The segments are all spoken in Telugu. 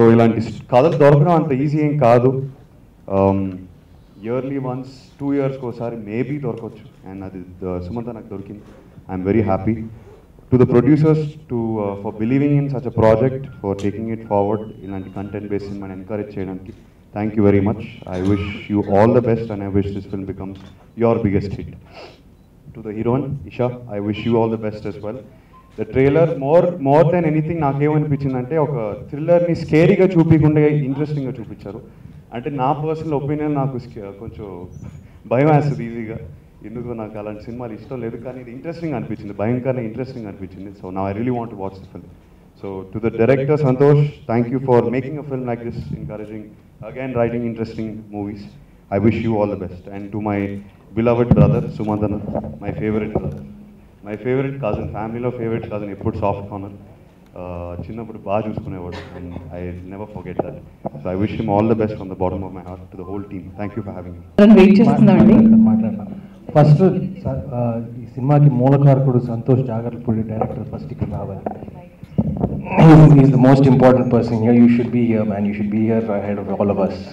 సో ఇలాంటి కథలు దొరకడం అంత ఈజీ ఏం కాదు ఇయర్లీ వన్స్ టూ ఇయర్స్కి ఒకసారి మేబీ దొరకవచ్చు అండ్ అది ద- సుమంత నాకు దొరికింది I'm very happy to the producers to for believing in such a project for taking it forward ఇలాంటి కంటెంట్ బేస్ సినిమాని ఎంకరేజ్ చేయడానికి thank you very much I wish you all the best and I wish this film becomes your biggest hit to the heroine Isha I wish you all the best as well the trailer more more than anything నాకేమనిపించిందంటే ఒక థ్రిల్లర్ని స్కేరీగా చూపించకుండా ఇంట్రెస్టింగ్గా చూపించారు అంటే నా పర్సనల్ ఒపీనియన్ నాకు sca- కొంచెం భయం వేస్తుంది ఈజీగా ఎందుకో నాకు అలాంటి సినిమాలు ఇష్టం లేదు కానీ ఇది ఇంట్రెస్టింగ్ అనిపించింది భయంకరంగా ఇంట్రెస్టింగ్ అనిపించింది సో నా I really want watch the film so to the director Santosh thank you for making a film like this encouraging again writing interesting movies I wish you all the best and to my beloved brother Sumanth my favourite brother my favourite cousin ఫ్యామిలీలో ఫేవరెట్ కజన్ ఎప్పుడు సాఫ్ట్ కార్నర్ చిన్నప్పుడు బాగా చూసుకునేవాడు and I never forget that so I wish him all the best from the bottom of my heart to the whole team thank you for having అని వెయిట్ చేస్తున్నామండి మాట్లాడతాను ఫస్ట్ ఈ సినిమాకి మూలకారకుడు సంతోష్ జాగర్లపూడి డైరెక్టర్ ఫస్ట్ ఇక్కడ రావాలి is the most important person here you should be here man you should be here head of all of us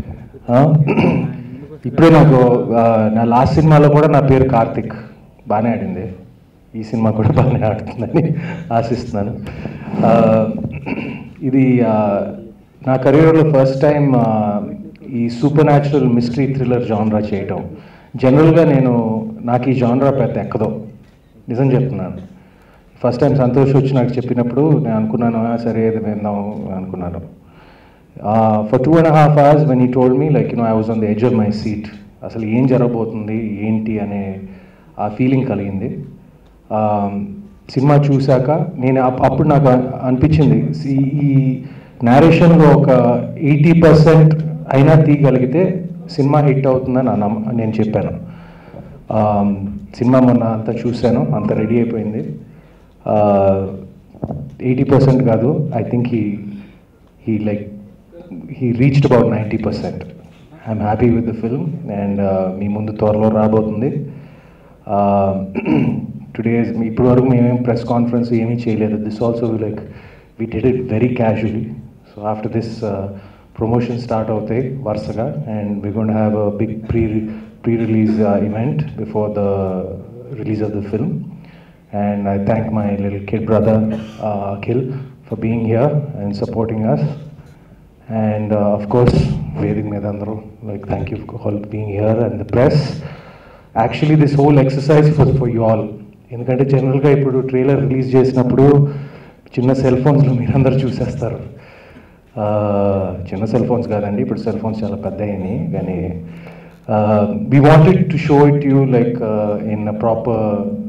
ఇప్పుడే నాకు ఆ, నా లాస్ట్ సినిమాలో కూడా నా పేరు కార్తిక్ బాగానే ఆడింది ఈ సినిమా కూడా బాగానే ఆడుతుందని ఆశిస్తున్నాను ఆ, ఇది ఆ, నా కెరీర్లో ఫస్ట్ టైం ఈ సూపర్ న్యాచురల్ మిస్టరీ థ్రిల్లర్ జానరా చేయటం జనరల్గా నేను నాకు ఈ జానరా పెద్ద ఎక్కదో నిజం చెప్తున్నాను ఫస్ట్ టైం సంతోష్ వచ్చి నాకు చెప్పినప్పుడు నేను అనుకున్నాను "ఆ, సరే ఇది విందాం అనుకున్నాను for two and half hours when he told me like you know I was on the edge of my seat అసలు ఏం జరగబోతుంది ఏంటి అనే ఆ ఫీలింగ్ కలిగింది ఆ, సినిమా చూశాక నేను అప్- అప్పుడు నాకు అ- అనిపించింది ఈ- ఈ నేరేషన్లో ఒక ఎయిటీ పర్సెంట్ అయినా తీయగలిగితే సినిమా హిట్ అవుతుందని నా నమ్మ- నేను చెప్పాను ఆ, సినిమా మొన్న అంతా చూశాను అంత రెడీ అయిపోయింది ఎయిటీ పర్సెంట్ కాదు I think he he like he reached about ninety percent I'm happy with the film and మీ ముందు త్వరలో రాబోతుంది టుడే ఇప్పటి వరకు మేమేం ప్రెస్ కాన్ఫరెన్స్ ఏమీ చేయలేదు this also like we did it very casually so after this promotion start అవుతాయి వరుసగా and we gonna have a big pre pre release event before the release of the film and I thank my little kid brother uh, Akhil for being here and supporting us. And uh, of course, Vedic Medandro, like thank you for all being here and the press. Actually, this whole exercise was for you all. ఎందుకంటే జనరల్గా ఇప్పుడు ట్రైలర్ రిలీజ్ చేసినప్పుడు చిన్న సెల్ ఫోన్స్లో మీరందరూ చూసేస్తారు ఆ, చిన్న సెల్ ఫోన్స్ కాదండి ఇప్పుడు సెల్ ఫోన్స్ చాలా పెద్ద అయినాయి కానీ we wanted to show it you like in a proper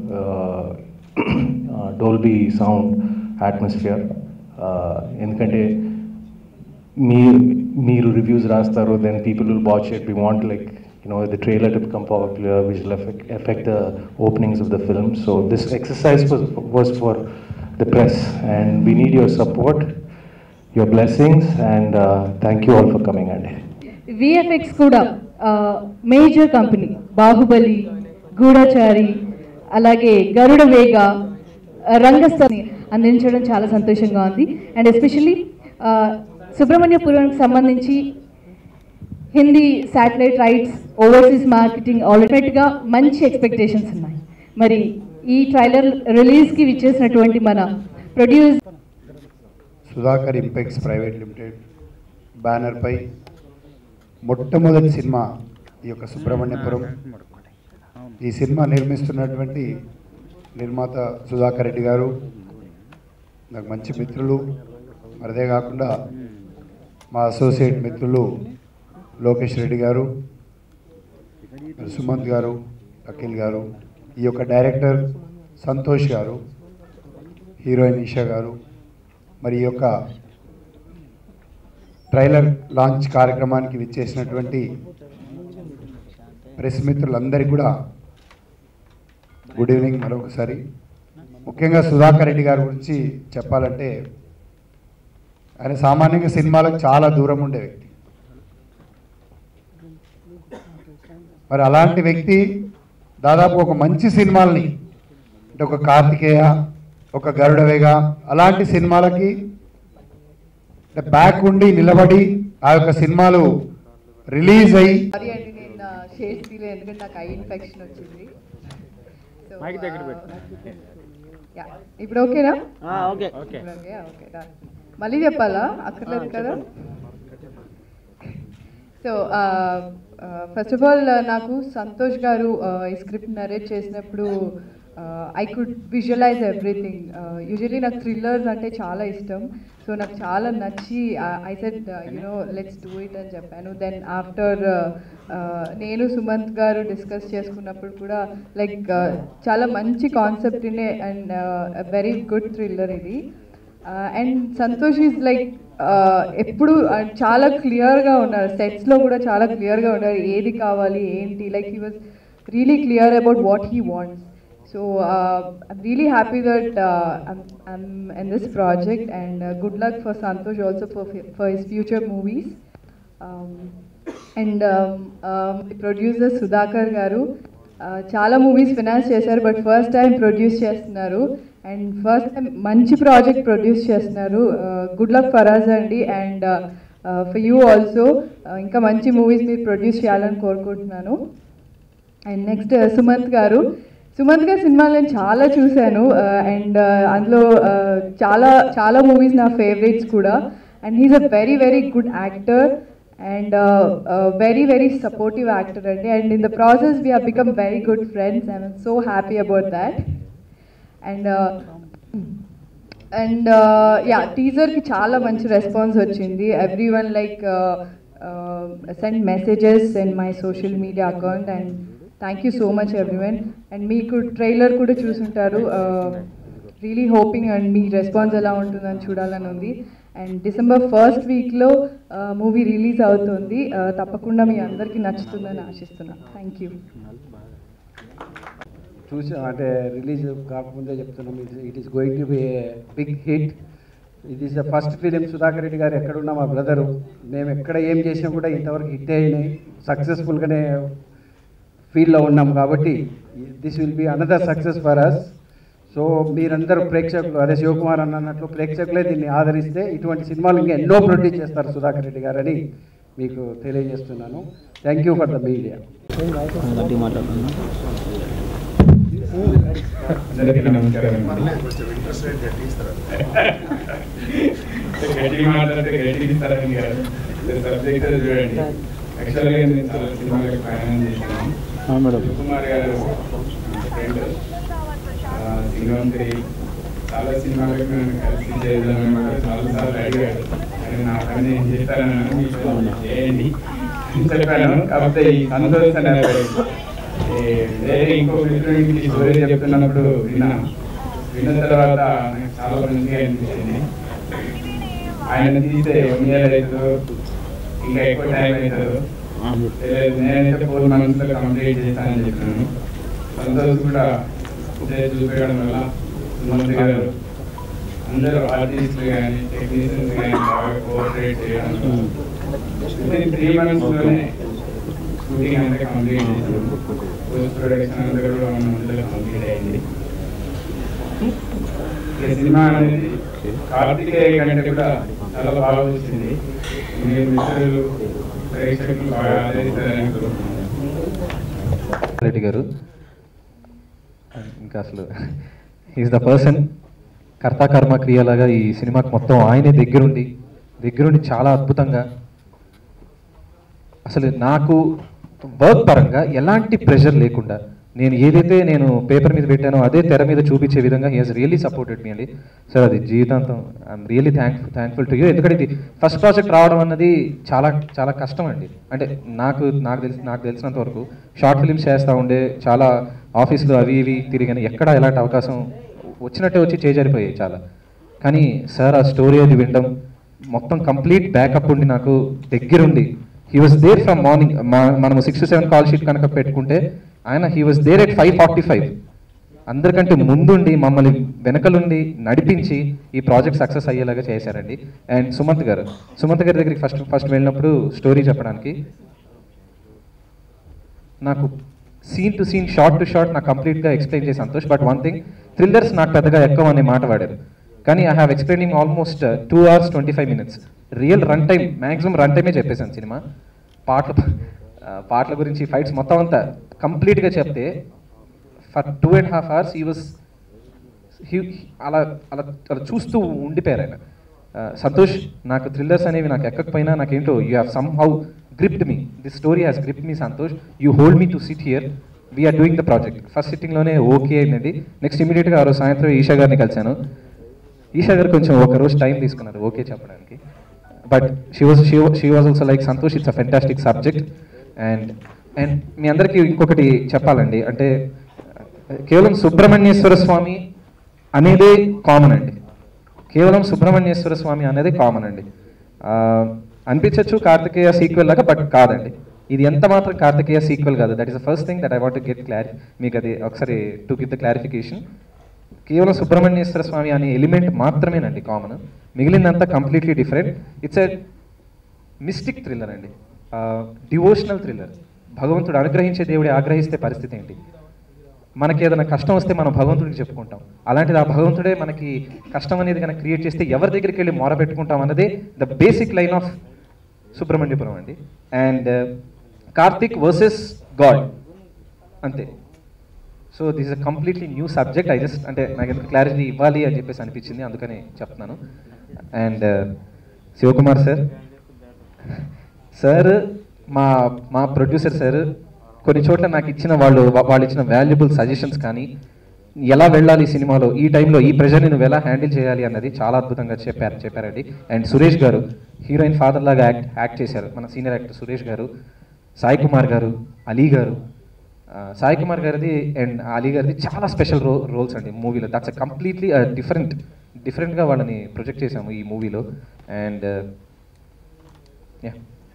Dolby sound atmosphere ఎందుకంటే మీ మీరు రివ్యూస్ రాస్తారు then people will watch it we want like you know the trailer to become popular which will affect, affect the openings of the film so this exercise was, was for the press and we need your support your blessings and uh, thank you all for coming and VFX కూడా మేజర్ కంపెనీ బాహుబలి గూఢచారి అలాగే గరుడ వేగ ఆ, రంగస్థలి అందించడం చాలా సంతోషంగా ఉంది అండ్ ఎస్పెషల్లీ సుబ్రహ్మణ్యపురంకి సంబంధించి Hindi satellite rights overseas marketing ఆల్టర్నేట్గా మంచి ఎక్స్పెక్టేషన్స్ ఉన్నాయి మరి ఈ ట్రైలర్ రిలీజ్కి విచ్చేసినటువంటి మన produce Sudhakar Impex private limited బ్యానర్పై మొట్టమొదటి సినిమా ఈ యొక్క సుబ్రహ్మణ్యపురం ఈ సినిమా నిర్మిస్తున్నటువంటి నిర్మాత సుధాకర్ రెడ్డి గారు నాకు మంచి మిత్రులు మరదే కాకుండా మా అసోసియేట్ మిత్రులు లోకేష్ రెడ్డి గారు మరి సుమంత్ గారు అఖిల్ గారు ఈ యొక్క డైరెక్టర్ సంతోష్ గారు హీరోయిన్ ఈషా గారు మరి ఈ యొక్క ట్రైలర్ లాంచ్ కార్యక్రమానికి విచ్చేసినటువంటి ప్రెస్ మిత్రులందరికీ కూడా గుడ్ ఈవినింగ్ మరొకసారి ముఖ్యంగా సుధాకర్ రెడ్డి గారి గురించి చెప్పాలంటే ఆయన సామాన్యంగా సినిమాలకు చాలా దూరం ఉండే వ్యక్తి మరి అలాంటి వ్యక్తి దాదాపు ఒక మంచి సినిమాల్ని అంటే ఒక కార్తికేయ ఒక గరుడవేగ అలాంటి సినిమాలకి అంటే బ్యాక్ ఉండి నిలబడి ఆ యొక్క సినిమాలు రిలీజ్ అయ్యి సారీ అండి నేను నా షేడ్స్ తీలే ఎందుకంటే నాకు ఐ ఇన్ఫెక్షన్ వచ్చింది So, మైక్ దగ్గర uh, పెట్టు. yeah. ఇప్పుడు ఓకేనా ఓకే ఓకే ఓకే done. మళ్ళీ చెప్పాలా అక్కర్లేదు కదా సో ఫస్ట్ ఆఫ్ ఆల్ నాకు సంతోష్ గారు uh, ఈ స్క్రిప్ట్ నరేట్ చేసినప్పుడు I could visualise everything usually నాకు థ్రిల్లర్స్ అంటే చాలా ఇష్టం సో నాకు చాలా నచ్చి I said you know let's do it అని చెప్పాను దెన్ ఆఫ్టర్ నేను సుమంత్ గారు డిస్కస్ చేసుకున్నప్పుడు కూడా లైక్ చాలా మంచి కాన్సెప్ట్ ఇనే అండ్ వెరీ గుడ్ థ్రిల్లర్ ఇది అండ్ సంతోష్ ఈజ్ లైక్ ఎప్పుడు uh, చాలా క్లియర్గా ఉన్నారు సెట్స్లో కూడా చాలా క్లియర్గా ఉన్నారు ఏది కావాలి ఏంటి like he was really clear about what he wants so I'm really happy that I'm in this project and good luck for Santosh also for for his future movies and producer Sudhakar garu uh, చాలా మూవీస్ ఫినాన్స్ చేశారు బట్ ఫస్ట్ టైం ప్రొడ్యూస్ చేస్తున్నారు అండ్ ఫస్ట్ టైం మంచి ప్రాజెక్ట్ ప్రొడ్యూస్ చేస్తున్నారు గుడ్ లక్ ఫరాజ్ అండి అండ్ ఫర్ యూ ఆల్సో ఇంకా మంచి మూవీస్ మీరు ప్రొడ్యూస్ చేయాలని కోరుకుంటున్నాను అండ్ నెక్స్ట్ సుమంత్ గారు సుమంత్ గారి సినిమాలు నేను చాలా చూశాను అండ్ అందులో uh, చాలా చాలా మూవీస్ నా ఫేవరెట్స్ కూడా and he's a very very good actor and very very supportive actor అండి and in the process we have become very good friends I'm so happy about that and and yeah టీజర్కి చాలా మంచి రెస్పాన్స్ వచ్చింది every one like send messages and my social media account and thank you so much everyone and మీకు ట్రైలర్ కూడా చూసుంటారు రియలీ హోపింగ్ అండ్ మీ రెస్పాన్స్ ఎలా ఉంటుందని చూడాలని ఉంది అండ్ డిసెంబర్ ఫస్ట్ వీక్లో మూవీ రిలీజ్ అవుతుంది Uh, తప్పకుండా మీ అందరికీ నచ్చుతుందని ఆశిస్తున్నాను థ్యాంక్ యూ చూసి అంటే రిలీజ్ కాకముందే చెప్తున్నాం it is going to be a big hit ఇది is the first film Sudhakar Reddy garu ఎక్కడున్నా మా బ్రదరు మేము ఎక్కడ ఏం చేసినా కూడా ఇంతవరకు హిట్ అయినాయి సక్సెస్ఫుల్గానే ఫీల్డ్లో ఉన్నాం కాబట్టి this will be another success for us so మీరందరూ ప్రేక్షకులు అదే శివకుమార్ అన్న అన్నట్లు ప్రేక్షకులే దీన్ని ఆదరిస్తే ఇటువంటి సినిమాలు ఇంకా ఎన్నో ప్రొడ్యూస్ చేస్తారు సుధాకర్ రెడ్డి గారని మీకు తెలియజేస్తున్నాను thank you for the media అందరికీ నమస్కారం గట్టి మాట్లాడితే గట్టి ఇస్తారని కాదు సబ్జెక్ట్ చూడండి యాక్చువల్గా నేను చాలా సినిమాలకు ప్రయాణం చేశాను కుమార్ గారు ఫ్రెండ్ సింగంత్రి చాలా సినిమాలకు నన్ను కలిసి చేద్దామని కూడా చాలాసార్లు అడిగాడు కానీ నా పని ఏం చేస్తారని మీకు చేయండి అని చెప్పాను కాకపోతే ఈ సంతోష్ అనే అబ్బాయి, ఈ వేరే ఇంకో మిత్రుడికి స్టోరీ చెప్తున్నప్పుడు విన్నాం విన్న తర్వాత నాకు చాలా మంచిగా అనిపించింది ఆయన తీసే వన్ ఇయర్ అవుతుందో ఇంకా ఎక్కువ టైం అవుతుందో తెలియదు నేనైతే ఫోర్ మంత్స్లో కంప్లీట్ చేస్తానని చెప్పాను సంతోష్ కూడా ఇదే చూపించడం వల్ల సుమంత్ గారు అందరూ ఆర్టిస్టులు కానీ టెక్నీషియన్స్ కానీ బాగా కోఆపరేట్ చేయడం వల్ల త్రీ మంత్స్లోనే షూటింగ్ అంతా కంప్లీట్ చేసాం పోస్ట్ ప్రొడక్షన్ అంతా కూడా వన్ మంత్లో కంప్లీట్ అయింది ఈ సినిమా అనేది కార్తికేయ కంటే కూడా చాలా బాగా వచ్చింది మీరు మిత్రులు ప్రేక్షకులు బాగా ఆదరిస్తారని కోరుకుంటున్నాను రెడ్డి గారు ఇంకా అసలు ఈజ్ ద పర్సన్ కర్త కర్మ క్రియలాగా ఈ సినిమాకి మొత్తం ఆయనే దగ్గరుండి దగ్గరుండి చాలా అద్భుతంగా అసలు నాకు వర్క్ పరంగా ఎలాంటి ప్రెషర్ లేకుండా నేను ఏదైతే నేను పేపర్ మీద పెట్టానో అదే తెర మీద చూపించే విధంగా he has really supported me అండి సార్ అది జీవితాంతం I'm really thank thankful to you ఎందుకంటే ఇది ఫస్ట్ ప్రాజెక్ట్ రావడం అన్నది చాలా చాలా కష్టం అండి అంటే నాకు నాకు తెలిసి నాకు తెలిసినంత వరకు షార్ట్ ఫిల్మ్స్ చేస్తూ ఉండే చాలా ఆఫీసులు అవి ఇవి తిరిగాను ఎక్కడ ఎలాంటి అవకాశం వచ్చినట్టే వచ్చి చేజారిపోయాయి చాలా కానీ సార్ ఆ స్టోరీ అది వినడం మొత్తం కంప్లీట్ బ్యాకప్ ఉండి నాకు దగ్గరుండి he was there from morning మనము six to seven call sheet కనుక పెట్టుకుంటే ఆయన he was there at five forty five అందరికంటే ముందుండి మమ్మల్ని వెనకలుండి నడిపించి ఈ ప్రాజెక్ట్ సక్సెస్ అయ్యేలాగా చేశారండి అండ్ సుమంత్ గారు సుమంత్ గారి దగ్గరికి ఫస్ట్ ఫస్ట్ వెళ్ళినప్పుడు స్టోరీ చెప్పడానికి నాకు scene to scene shot to shot నాకు కంప్లీట్గా ఎక్స్ప్లెయిన్ చేసి Santosh but one thing thrillers నాకు పెద్దగా ఎక్కువ అనే మాట వాడారు కానీ I have explaining almost two hours twenty five minutes real run time maximum run టైమే చెప్పేశాను సినిమా పాటలు ఆ, పాటల గురించి ఫైట్స్ మొత్తం అంతా కంప్లీట్గా చెప్తే for two and half hours I was అలా అలా అలా చూస్తూ ఉండిపోయారు ఆయన ఆ, సంతోష్ నాకు థ్రిల్లర్స్ అనేవి నాకు ఎక్కకపోయినా నాకేంటో you have somehow gripped me this story has gripped me Santosh you hold me to sit here we're doing the project first సిట్టింగ్లోనే ఓకే అయిందండి నెక్స్ట్ ఇమీడియట్గా ఆ రోజు సాయంత్రం ఈషా గారిని కలిశాను ఈషా గారు కొంచెం ఒక రోజు టైం తీసుకున్నారు ఓకే చెప్పడానికి but she was she she was also like Santosh it's a fantastic subject and and మీ అందరికీ ఇంకొకటి చెప్పాలండి అంటే కేవలం సుబ్రహ్మణ్యేశ్వర స్వామి అనేదే కామన్ అండి కేవలం సుబ్రహ్మణ్యేశ్వర స్వామి అనేది కామన్ అండి ఆ, అనిపించవచ్చు కార్తికేయ సీక్వెల్ లాగా బట్ కాదండి ఇది ఎంత మాత్రం కార్తికేయ సీక్వెల్ కాదు that is the first thing that I want get clarity మీకు అది ఒకసారి టు గివ్ ద క్లారిఫికేషన్ కేవలం సుబ్రహ్మణ్యేశ్వర స్వామి అనే ఎలిమెంట్ మాత్రమేనండి కామన్ మిగిలిందంతా completely different it's a mystic thriller అండి డివోషనల్ థ్రిల్లర్ భగవంతుడు అనుగ్రహించే దేవుడి ఆగ్రహిస్తే పరిస్థితి ఏంటి మనకి ఏదైనా కష్టం వస్తే మనం భగవంతుడికి చెప్పుకుంటాం అలాంటిది ఆ భగవంతుడే మనకి కష్టం అనేది కనుక క్రియేట్ చేస్తే ఎవరి దగ్గరికి వెళ్ళి మొర పెట్టుకుంటాం అన్నదే the basic line of Subrahmanyapuram అండి అండ్ కార్తిక్ వర్సెస్ గాడ్ అంతే so this is a completely new subject I just అంటే నాకు ఎంత క్లారిటీ ఇవ్వాలి అని చెప్పేసి అనిపించింది అందుకని చెప్తున్నాను అండ్ శివకుమార్ సార్ సార్ మా మా ప్రొడ్యూసర్ సార్ కొన్ని చోట్ల నాకు ఇచ్చిన వాళ్ళు వా- వాళ్ళు ఇచ్చిన వాల్యుబుల్ సజెషన్స్ కానీ ఎలా వెళ్ళాలి ఈ సినిమాలో ఈ టైంలో ఈ ప్రెజర్ని నువ్వు ఎలా హ్యాండిల్ చేయాలి అన్నది చాలా అద్భుతంగా చెప్పారు చెప్పారండి and Suresh garu heroine father లాగా యాక్ట్ యాక్ట్ చేశారు మన సీనియర్ యాక్టర్ సురేష్ గారు సాయి కుమార్ గారు అలీ గారు ఆ, సాయి కుమార్ గారిది అండ్ అలీ గారిది చాలా స్పెషల్ రో రోల్స్ అండి మూవీలో దట్స్ అ కంప్లీట్లీ డిఫరెంట్ డిఫరెంట్గా వాళ్ళని ప్రొజెక్ట్ చేశాము ఈ మూవీలో and yeah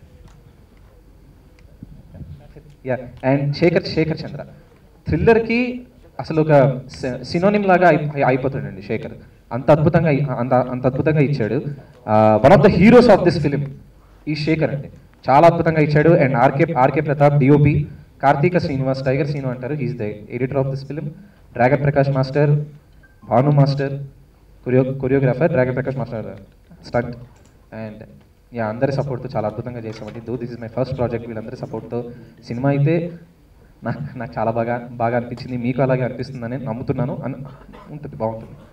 yeah and Shekhar Shekhar Chandra థ్రిల్లర్కి అసలు ఒక సినోనిమ్ లాగా అయి- అయిపోతాడండి శేఖర్ అంత అద్భుతంగా ఇ- అంత అంత అద్భుతంగా ఇచ్చాడు one of the heroes of this film ఈ శేఖర్ అండి చాలా అద్భుతంగా ఇచ్చాడు and R K R K Pratap D O P Karthika Srinivas Tiger Srinu అంటారు he's the editor of this film Dragon Prakash master Bhanu master choreo choreographer Dragon Prakash master stunt and yeah అందరి సపోర్ట్తో చాలా అద్భుతంగా చేసామండి though this is my first project వీళ్ళందరి సపోర్ట్తో సినిమా అయితే నాకు నాకు చాలా బాగా బాగా అనిపించింది మీకు అలాగే అనిపిస్తుందని నమ్ముతున్నాను అన్ ఉంటుంది బాగుంటుంది